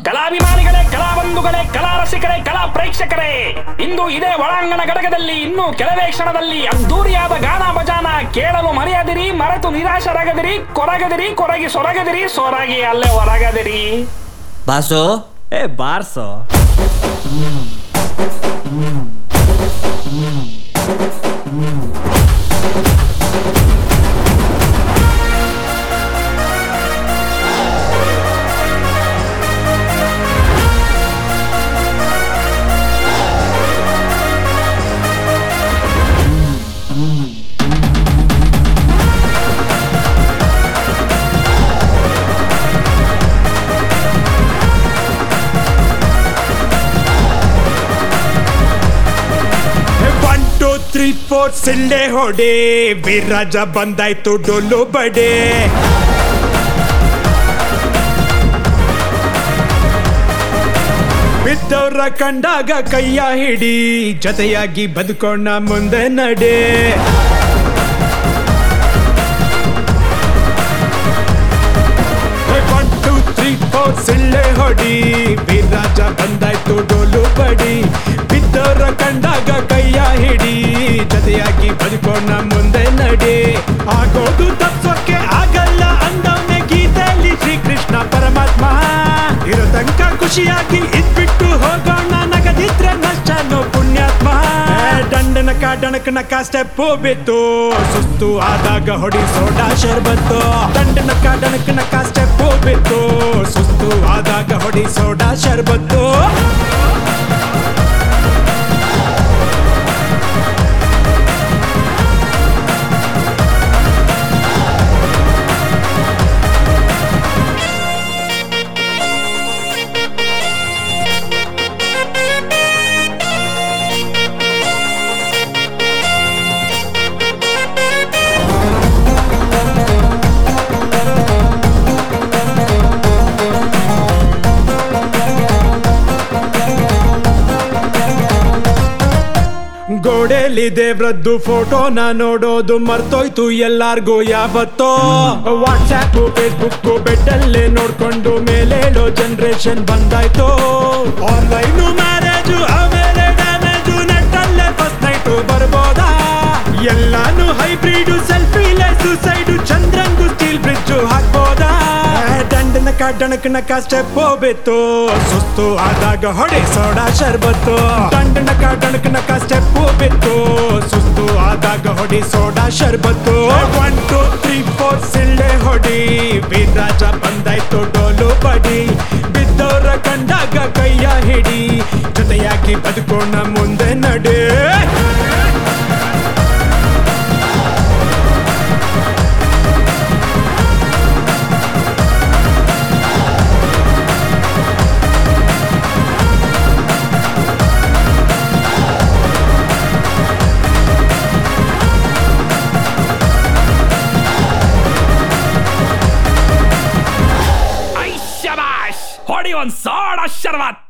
ಕಲಾಭಿಮಾನಿಗಳೇ ಕಲಾಬಂಧುಗಳೇ ಕಲಾ ರಸಿಕರೇ ಕಲಾ ಪ್ರೇಕ್ಷಕರೇ ಇಂದು ಇದೇ ಒಳಾಂಗಣ ಘಟಕದಲ್ಲಿ ಇನ್ನು ಕೆಲವೇ ಕ್ಷಣದಲ್ಲಿ ಅದ್ದೂರಿಯಾದ ಗಾನ ಭಜಾನ ಕೇಳಲು ಮರೆಯದಿರಿ ಮರೆತು ನಿರಾಶರಾಗದಿರಿ ಕೊರಗದಿರಿ ಕೊರಗಿ ಸೊರಗದಿರಿ ಸೊರಗಿ ಅಲ್ಲೇ ಹೊರಗದಿರಿ ಬಾಸು ಏ ಬಾರ್ಸೋ ಒನ್ ಟೂ ತ್ರೀ ಫೋರ್ ಸಿಳ್ಳೆ ಹೊಡೆ ವೀರರಾಜ ಬಂದಾಯ್ತು ಡೊಲ್ಲು ಬಡೆ ಬಿದ್ದವ್ರ ಕಂಡಾಗ ಕೈಯ ಹಿಡಿ ಜೊತೆಯಾಗಿ ಬದುಕೋಣ ಮುಂದೆ ನಡೆ ಒನ್ ಟೂ ತ್ರೀ ಫೋರ್ ಸಿಳ್ಳೆ ಹೊಡಿ ವೀರರಾಜ ಬಂದಾಯ್ತು ಡೋಲು ಬಡಿ ಬಿದ್ದವರ ಕಂಡಾಗ ಕೈಯ ಹಿಡಿ ಜೊತೆಯಾಗಿ ಬದುಕೋಣ ಮುಂದೆ ನಡೆ ಆಗೋದು ತಪ್ಸೋಕೆ ಆಗಲ್ಲ ಅಂದವನೇ ಗೀತೆಯಲ್ಲಿ ಶ್ರೀಕೃಷ್ಣ ಪರಮಾತ್ಮ ಇರೋ ತನಕ ಖುಷಿಯಾಗಿ ಇದ್ಬಿಟ್ಟು ಹೋಗೋಣ ನಗದಿದ್ರೆ ನಷ್ಟನೋ ಪುಣ್ಯಾತ್ಮ ದಂಡನಕ ಡಣಕನಕ ಸ್ಟೆಪ್ ಬಿತ್ತು ಸುಸ್ತು ಆದಾಗ ಹೊಡಿ ಸೋಡಾ ಶರ್ಬತ್ತು ದಂಡನಕ ಡಣಕನಕ ಸ್ಟೆಪ್ ಬಿತ್ತು ಸುಸ್ತು ಆದಾಗ ಹೊಡಿ ಸೋಡಾ ಶರ್ಬತ್ತು ಗೋಡೆಲಿ ದೇವ್ರದ್ದು ಫೋಟೋನ ನೋಡೋದು ಮರ್ತೋಯ್ತು ಎಲ್ಲಾರ್ಗೂ ಯಾವತ್ತೋ ವಾಟ್ಸ್ಆಪ್ ಫೇಸ್ಬುಕ್ ಬೆಟ್ಟಲ್ಲೇ ನೋಡ್ಕೊಂಡು ಮೇಲೇಳೋ ಜನರೇಷನ್ ಬಂದಾಯ್ತು ಆನ್ಲೈನ್ ಮ್ಯಾರೇಜು ಆಮೇಲೆ ಡ್ಯಾಮೇಜು ನೆಟ್ಟಲ್ಲೇ ಫಸ್ಟ್ ನೈಟು ಬರ್ಬೋದಾ ಎಲ್ಲಾನು ಹೈಬ್ರಿಡ್ ಸೆಲ್ಫಿ ಸುಸೈಡು ಚಂದ್ರಂಗು ಸ್ಟೀಲ್ ಬ್ರಿಡ್ಜ್ ಹಾಕ್ಬೋದಾ ದಂಡನಕ ಡಣಕನಕ ಸ್ಟೆಪ್ ಬಿತ್ತು ಸುಸ್ತು ಆದಾಗ ಹೊಡೆ ಸೋಡಾ ಶರ್ಬತ್ತು ದಂಡನಕ ಡಣಕನಕ ಸ್ಟೆಪ್ ಬಿತ್ತು ಸುಸ್ತು ಆದಾಗ ಹೊಡಿ ಸೋಡಾ ಶರ್ಬತ್ತು ಒನ್ ಟೂ ತ್ರೀ ಫೋರ್ ಸಿಳ್ಳೆ ಹೊಡಿ ವೀರರಾಜ ಬಂದಾಯ್ತು ಡೋಲು ಬಡಿ ಬಿದ್ದವರ ಕಂಡಾಗ ಕೈಯ ಹಿಡಿ ಜೊತೆಯಾಗಿ ಬದುಕೋಣ ಮುಂದೆ ನಡೆ ಐ ಶಬಾಷ್ ಹೊಡಿ ಒಂದ್ ಸೋಡ ಶರ್ವತ್